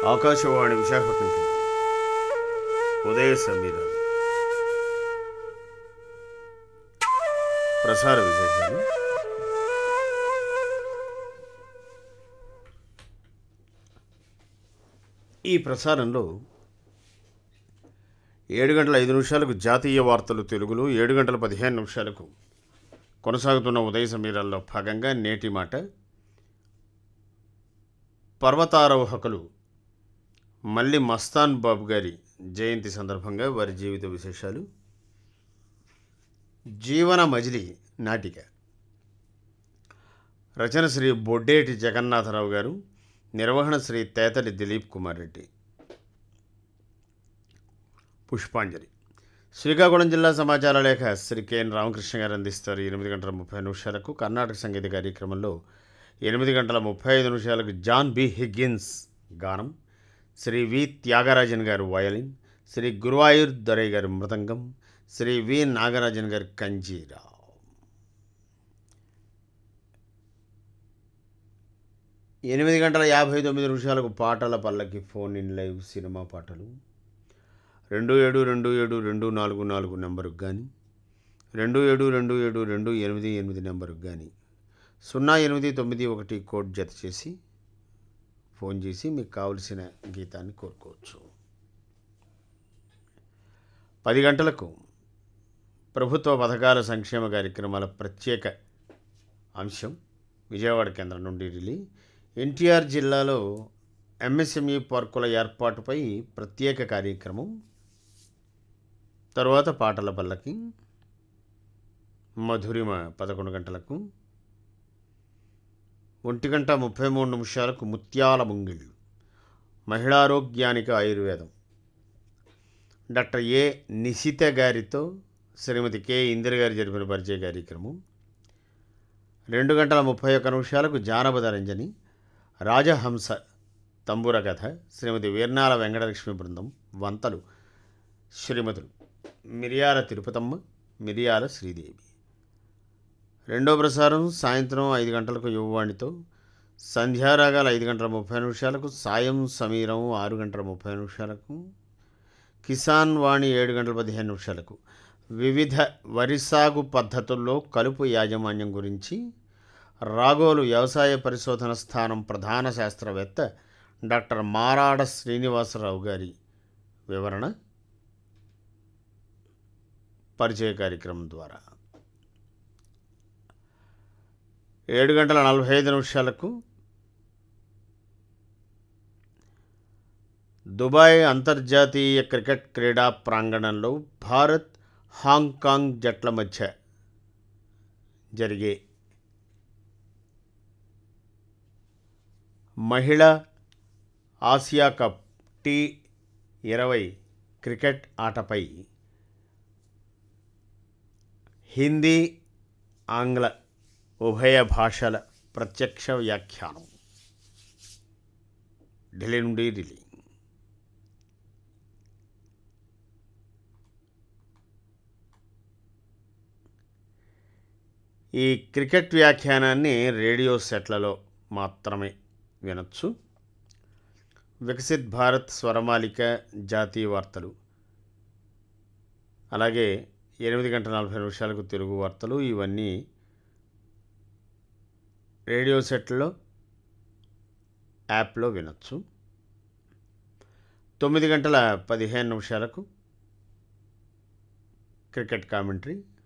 ఆకాశవాణి విశాఖపట్నం కేంద్రం ఉదయ సమీరాలు ప్రసార విశేషాలు ఈ ప్రసారంలో ఏడు గంటల ఐదు నిమిషాలకు జాతీయ వార్తలు తెలుగులో ఏడు గంటల పదిహేను నిమిషాలకు కొనసాగుతున్న ఉదయ సమీరాల్లో భాగంగా నేటి మాట పర్వతారోహకులు మళ్ళీ మస్తాన్ బాబు గారి జయంతి సందర్భంగా వారి జీవిత విశేషాలు జీవన మజిలీ నాటిక రచన శ్రీ బొడ్డేటి జగన్నాథరావు గారు నిర్వహణ శ్రీ తేతలి దిలీప్ కుమార్ రెడ్డి పుష్పాంజలి శ్రీకాకుళం జిల్లా సమాచార లేఖ శ్రీ కెఎన్ రామకృష్ణ గారు అందిస్తారు ఎనిమిది గంటల ముప్పై నిమిషాలకు కర్ణాటక సంగీత కార్యక్రమంలో ఎనిమిది గంటల ముప్పై ఐదు నిమిషాలకు జాన్ బి హిగ్గిన్స్ గానం శ్రీ వి త్యాగరాజన్ గారు వయలిన్ శ్రీ గురువాయూర్ దొరయ్య గారు మృదంగం శ్రీ వి నాగరాజన్ గారు కంజీరా ఎనిమిది గంటల యాభై తొమ్మిది నిమిషాలకు పాటల పల్లకి ఫోన్ ఇన్ లైవ్ సినిమా పాటలు రెండు ఏడు రెండు ఏడు రెండు నాలుగు నాలుగు నెంబరుకు కానీ రెండు ఏడు రెండు ఏడు రెండు ఎనిమిది ఎనిమిది నెంబరుకు కానీ సున్నా ఎనిమిది తొమ్మిది ఒకటి కోడ్ జత చేసి ఫోన్ చేసి మీకు కావలసిన గీతాన్ని కోరుకోవచ్చు పది గంటలకు ప్రభుత్వ పథకాల సంక్షేమ కార్యక్రమాల ప్రత్యేక అంశం విజయవాడ కేంద్రం నుండి రిలీ ఎన్టీఆర్ జిల్లాలో ఎంఎస్ఎంఈ పార్కుల ఏర్పాటుపై ప్రత్యేక కార్యక్రమం తరువాత పాటల పల్లకి మధురిమ పదకొండు గంటలకు ఒంటి గంట ముప్పై మూడు నిమిషాలకు ముత్యాల ముంగిళ్ళు మహిళారోగ్యానికి ఆయుర్వేదం డాక్టర్ ఏ నిశిత గారితో శ్రీమతి కె ఇందిర గారు జరిపిన పరిచయ కార్యక్రమం రెండు గంటల ముప్పై ఒక్క నిమిషాలకు జానపద రంజని రాజహంస తంబుర కథ శ్రీమతి వీర్నాల వెంకటలక్ష్మి బృందం వంతలు శ్రీమతులు మిరియాల తిరుపతమ్మ మిరియాల శ్రీదేవి రెండో ప్రసారం సాయంత్రం ఐదు గంటలకు యువవాణితో సంధ్యారాగాలు ఐదు గంటల ముప్పై నిమిషాలకు సాయం సమీరం ఆరు గంటల ముప్పై నిమిషాలకు కిసాన్ వాణి ఏడు గంటల పదిహేను నిమిషాలకు వివిధ వరి సాగు పద్ధతుల్లో కలుపు యాజమాన్యం గురించి రాగోలు వ్యవసాయ పరిశోధన స్థానం ప్రధాన శాస్త్రవేత్త డాక్టర్ మారాడ శ్రీనివాసరావు గారి వివరణ పరిచయ కార్యక్రమం ద్వారా ఏడు గంటల నలభై ఐదు నిమిషాలకు దుబాయ్ అంతర్జాతీయ క్రికెట్ క్రీడా ప్రాంగణంలో భారత్ హాంకాంగ్ జట్ల మధ్య జరిగే మహిళా ఆసియా కప్ టీ ఇరవై క్రికెట్ ఆటపై హిందీ ఆంగ్ల ఉభయ భాషల ప్రత్యక్ష వ్యాఖ్యానం ఢిల్లీ నుండి ఢిల్లీ ఈ క్రికెట్ వ్యాఖ్యానాన్ని రేడియో సెట్లలో మాత్రమే వినొచ్చు వికసిత్ భారత్ స్వరమాలిక జాతీయ వార్తలు అలాగే ఎనిమిది గంటల నలభై నిమిషాలకు తెలుగు వార్తలు ఇవన్నీ రేడియో సెట్లో యాప్లో వినొచ్చు తొమ్మిది గంటల పదిహేను నిమిషాలకు క్రికెట్ కామెంటరీ